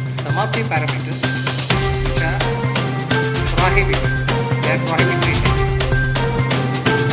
some of the parameters which are prohibited. They are prohibited. in nature.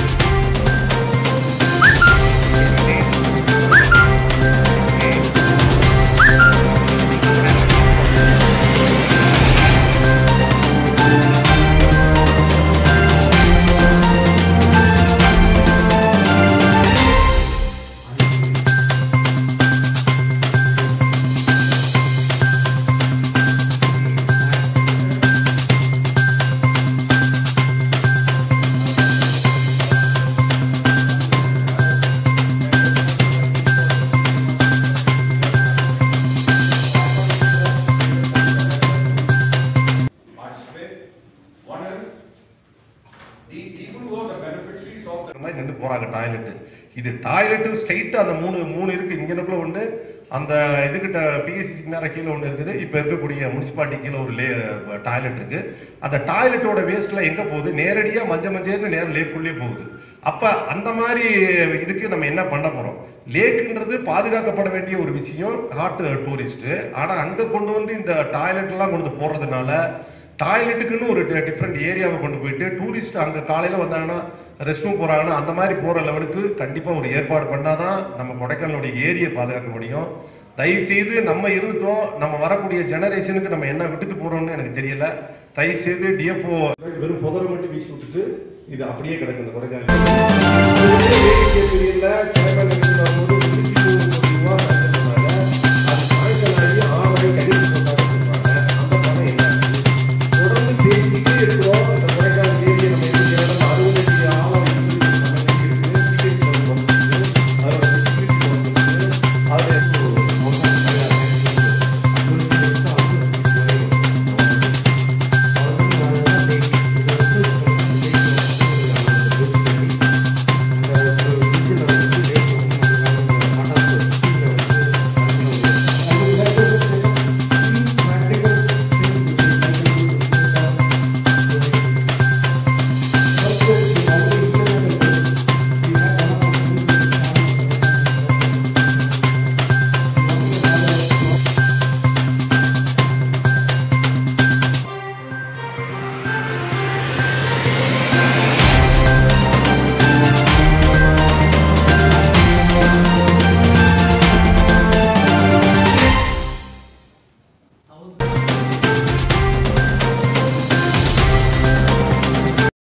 participate. One is the people who are the beneficiaries of the இந்த மாதிரி நின்று போறாங்க toilet இது toilet ஸ்ட்ரைட்டாக அந்த மூணு மூணு இருக்கு இங்கனக்குள்ள ஒன்று அந்த இதுகிட்ட பிஎஸ்சி நேரம் கீழே ஒன்று இருக்குது இப்போ இருக்கக்கூடிய முனிசிபாலிட்டி கீழே ஒரு லே டாய்லெட் இருக்கு அந்த டாய்லெட்டோட வேஸ்ட்ல எங்கே போகுது நேரடியாக மஞ்ச மஞ்சள்னு நேரம் லேக்குள்ளே போகுது அப்போ அந்த மாதிரி இதுக்கு நம்ம என்ன பண்ண போகிறோம் லேக்குன்றது பாதுகாக்கப்பட வேண்டிய ஒரு விஷயம் ஹாட் டூரிஸ்ட்டு ஆனால் அங்கே கொண்டு வந்து இந்த டாய்லெட்லாம் கொண்டு வந்து போடுறதுனால டாய்லெட்டுக்குன்னு ஒரு டிஃப்ரெண்ட் ஏரியாவை கொண்டு போயிட்டு டூரிஸ்ட் அங்கே காலையில் வந்தாங்கன்னா ரெஸ்ட் ரூம் போகிறாங்கன்னா அந்த மாதிரி போகிற லெவலுக்கு கண்டிப்பாக ஒரு ஏற்பாடு பண்ணால் தான் நம்ம கொடைக்கானலுடைய ஏரியை பாதுகாக்க முடியும் தயவு செய்து நம்ம இருந்துட்டோம் நம்ம வரக்கூடிய ஜெனரேஷனுக்கு நம்ம என்ன விட்டுட்டு போகிறோம்னு எனக்கு தெரியல தயவு செய்து டிஎஃப்ஓ வெறும் புதரை மட்டும் வீசி விட்டுட்டு இது அப்படியே கிடக்கு இந்த கொடைக்கானல் தெரியல சில பேர்